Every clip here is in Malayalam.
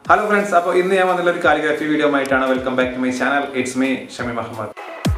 ഹലോ ഫ്രണ്ട്സ് അപ്പോൾ ഇന്ന് ഞാൻ വന്നുള്ള ഒരു കാലിഗ്രാഫി വീഡിയോ ആയിട്ടാണ് welcome back to my channel it's me Shami Ahmed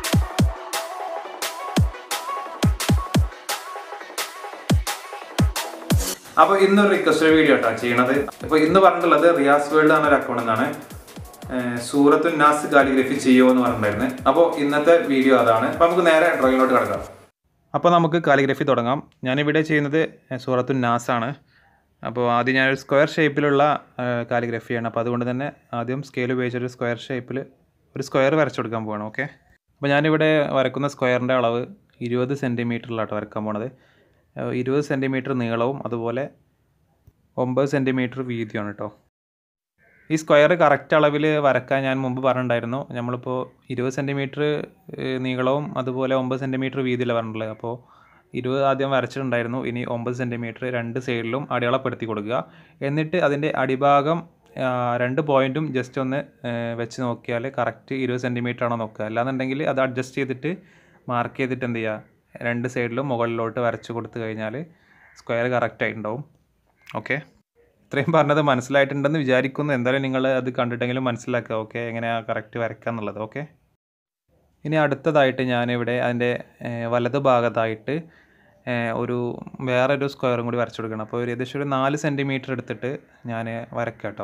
അപ്പോൾ ഇന്നൊരു റിക്വസ്റ്റ് വീഡിയോ കേട്ടോ ചെയ്യണത് അപ്പോൾ ഇന്ന് പറഞ്ഞിട്ടുള്ളത് റിയാസ് വേൾഡ് എന്നൊരു അക്കൗണ്ട് എന്നാണ് സൂറത്തു നാസ് കാലിഗ്രഫി ചെയ്യുമോ എന്ന് പറഞ്ഞിട്ടുണ്ടായിരുന്നു അപ്പോൾ ഇന്നത്തെ വീഡിയോ അതാണ് അപ്പോൾ നമുക്ക് നേരെ ഡ്രോയിങ്ങിലോട്ട് കിടക്കാം അപ്പോൾ നമുക്ക് കാലിഗ്രഫി തുടങ്ങാം ഞാനിവിടെ ചെയ്യുന്നത് സൂറത്തു നാസ് ആണ് അപ്പോൾ ആദ്യം ഞാനൊരു സ്ക്വയർ ഷേപ്പിലുള്ള കാലിഗ്രഫിയാണ് അപ്പോൾ അതുകൊണ്ട് തന്നെ ആദ്യം സ്കെയിൽ ഉപയോഗിച്ചൊരു സ്ക്വയർ ഷേപ്പിൽ ഒരു സ്ക്വയർ വരച്ചു കൊടുക്കാൻ പോവാണ് ഓക്കെ അപ്പോൾ ഞാനിവിടെ വരക്കുന്ന സ്ക്വയറിൻ്റെ അളവ് ഇരുപത് സെൻറ്റിമീറ്ററിലാട്ടോ വരക്കാൻ പോണത് ഏഹ് ഇരുപത് സെൻറ്റിമീറ്റർ നീളവും അതുപോലെ ഒമ്പത് സെൻറ്റിമീറ്റർ വീതിയാണ് കേട്ടോ ഈ സ്ക്വയർ കറക്റ്റ് അളവിൽ വരക്കാൻ ഞാൻ മുമ്പ് പറഞ്ഞിട്ടുണ്ടായിരുന്നു നമ്മളിപ്പോൾ ഇരുപത് സെൻറ്റിമീറ്റർ നീളവും അതുപോലെ ഒമ്പത് സെൻറ്റിമീറ്റർ വീതിയിലാണ് പറഞ്ഞിട്ടുള്ളത് അപ്പോൾ ഇരുപത് ആദ്യം വരച്ചിട്ടുണ്ടായിരുന്നു ഇനി ഒമ്പത് സെൻറ്റിമീറ്റർ രണ്ട് സൈഡിലും അടയാളപ്പെടുത്തി കൊടുക്കുക എന്നിട്ട് അതിൻ്റെ അടിഭാഗം ആ, രണ്ട് പോയിൻറ്റും ജസ്റ്റ് ഒന്ന് ഏ, വെച്ച് നോക്കിയാൽ കറക്റ്റ് ഇരുപത് സെൻറ്റിമീറ്റർ ആണോ നോക്കുക അല്ലാന്നുണ്ടെങ്കിൽ അത് അഡ്ജസ്റ്റ് ചെയ്തിട്ട് മാർക്ക് ചെയ്തിട്ട് എന്ത് ചെയ്യുക രണ്ട് സൈഡിലും മുകളിലോട്ട് വരച്ച് കൊടുത്തു കഴിഞ്ഞാൽ സ്ക്വയർ കറക്റ്റ് ആയിട്ടുണ്ടാവും ഓക്കെ ഇത്രയും പറഞ്ഞത് മനസ്സിലായിട്ടുണ്ടെന്ന് വിചാരിക്കുന്നു എന്തായാലും നിങ്ങൾ അത് കണ്ടിട്ടെങ്കിലും മനസ്സിലാക്കുക ഓക്കെ എങ്ങനെയാണ് കറക്റ്റ് വരയ്ക്കുക എന്നുള്ളത് ഓക്കെ ഇനി അടുത്തതായിട്ട് ഞാനിവിടെ അതിൻ്റെ ഏഹ്, വലത് ഭാഗത്തായിട്ട് ഏഹ്, ഒരു വേറൊരു സ്ക്വയറും കൂടി വരച്ചു കൊടുക്കണം അപ്പോൾ ഒരു ഏകദേശം ഒരു നാല് സെൻറ്റിമീറ്റർ എടുത്തിട്ട് ഞാൻ വരക്കാം കേട്ടോ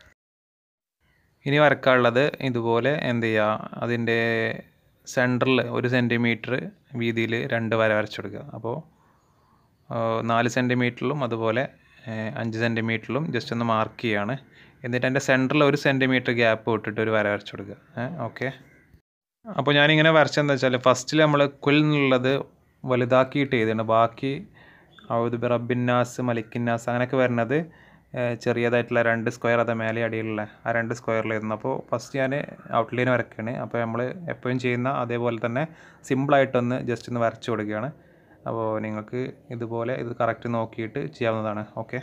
ഇനി വരക്കാനുള്ളത് ഇതുപോലെ എന്ത് ചെയ്യുക അതിൻ്റെ സെൻറ്ററിൽ ഒരു സെൻറ്റിമീറ്റർ വീതിയിൽ രണ്ട് വര വരച്ചു കൊടുക്കുക അപ്പോൾ ആഹ്, നാല് സെൻറ്റിമീറ്ററിലും അതുപോലെ ഏഹ്, അഞ്ച് സെൻറ്റിമീറ്ററിലും ജസ്റ്റ് ഒന്ന് മാർക്ക് ചെയ്യാണ് എന്നിട്ട് അതിൻ്റെ സെൻറ്ററിൽ ഒരു സെൻറ്റിമീറ്റർ ഗ്യാപ്പ് വിട്ടിട്ട് ഒരു വര വരച്ചു കൊടുക്കുക ഓക്കെ അപ്പോൾ ഞാനിങ്ങനെ വരച്ചെന്താ വെച്ചാൽ ഫസ്റ്റിൽ നമ്മൾ കുൽ എന്നുള്ളത് വലുതാക്കിയിട്ട് ചെയ്തിട്ടുണ്ട് ബാക്കി ഔദ് റബ്ബിന്നാസ് മലിക്കിന്നാസ് അങ്ങനെയൊക്കെ വരുന്നത് ഏഹ്, ചെറിയതായിട്ടുള്ള രണ്ട് സ്ക്വയർ അത് മേലെ അടിയിലുള്ള ആ രണ്ട് സ്ക്വയറിലായിരുന്നു അപ്പോൾ ഫസ്റ്റ് ഞാൻ ഔട്ട്ലൈൻ വരയ്ക്കുകയാണ് അപ്പോൾ നമ്മൾ എപ്പോഴും ചെയ്യുന്ന അതേപോലെ തന്നെ സിമ്പിളായിട്ടൊന്ന് ജസ്റ്റ് ഒന്ന് വരച്ചു കൊടുക്കുകയാണ് അപ്പോൾ നിങ്ങൾക്ക് ഇതുപോലെ ഇത് കറക്റ്റ് നോക്കിയിട്ട് ചെയ്യാവുന്നതാണ് ഓക്കെ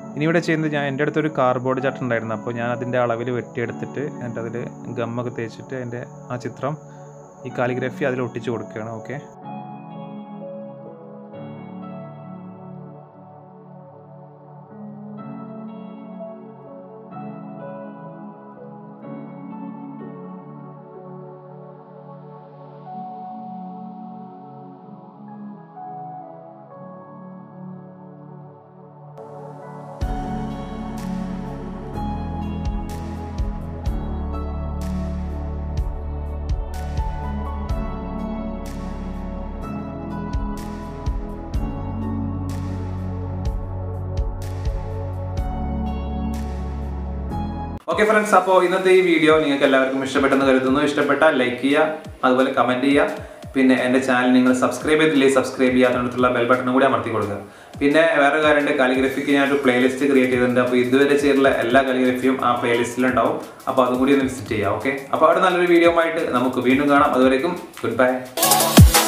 ഇനി ഇവിടെ ചെയ്യുന്നത് ഞാൻ എൻ്റെ അടുത്തൊരു കാർഡ്ബോർഡ് ചട്ടം ഉണ്ടായിരുന്നു അപ്പോൾ ഞാൻ അതിൻ്റെ അളവിൽ വെട്ടിയെടുത്തിട്ട് എന്നിട്ട് അതിൽ ഗമ്മൊക്കെ തേച്ചിട്ട് അതിൻ്റെ ആ ചിത്രം ഈ കാലിഗ്രഫി അതിൽ ഒട്ടിച്ച് കൊടുക്കുകയാണ് ഓക്കെ ഓക്കെ ഫ്രണ്ട്സ് അപ്പോൾ ഇന്നത്തെ ഈ വീഡിയോ നിങ്ങൾക്ക് എല്ലാവർക്കും ഇഷ്ടപ്പെട്ടെന്ന് കരുതുന്നു ഇഷ്ടപ്പെട്ടാൽ ലൈക്ക് ചെയ്യുക അതുപോലെ കമൻറ്റ് ചെയ്യുക പിന്നെ എൻ്റെ ചാനൽ നിങ്ങൾ സബ്സ്ക്രൈബ് ചെയ്തില്ലേ സബ്സ്ക്രൈബ് ചെയ്യുക അതിനടുത്തുള്ള ബെൽ ബട്ടണും കൂടി അമർത്തി കൊടുക്കുക പിന്നെ വേറെ കാര്യമുണ്ട് കാലിഗ്രഫിക്ക് ഞാനൊരു പ്ലേലിസ്റ്റ് ക്രിയേറ്റ് ചെയ്തിട്ടുണ്ട് അപ്പോൾ ഇതുവരെ ചെയ്തിട്ടുള്ള എല്ലാ കാലിഗ്രഫിയും ആ പ്ലേലിസ്റ്റിലുണ്ടാവും അപ്പോൾ അതും കൂടി ഒന്ന് വിസിറ്റ് ചെയ്യാം ഓക്കെ അപ്പോൾ അവിടെ നല്ലൊരു വീഡിയോ ആയിട്ട് നമുക്ക് വീണ്ടും കാണാം അതുവരേക്കും ഗുഡ് ബൈ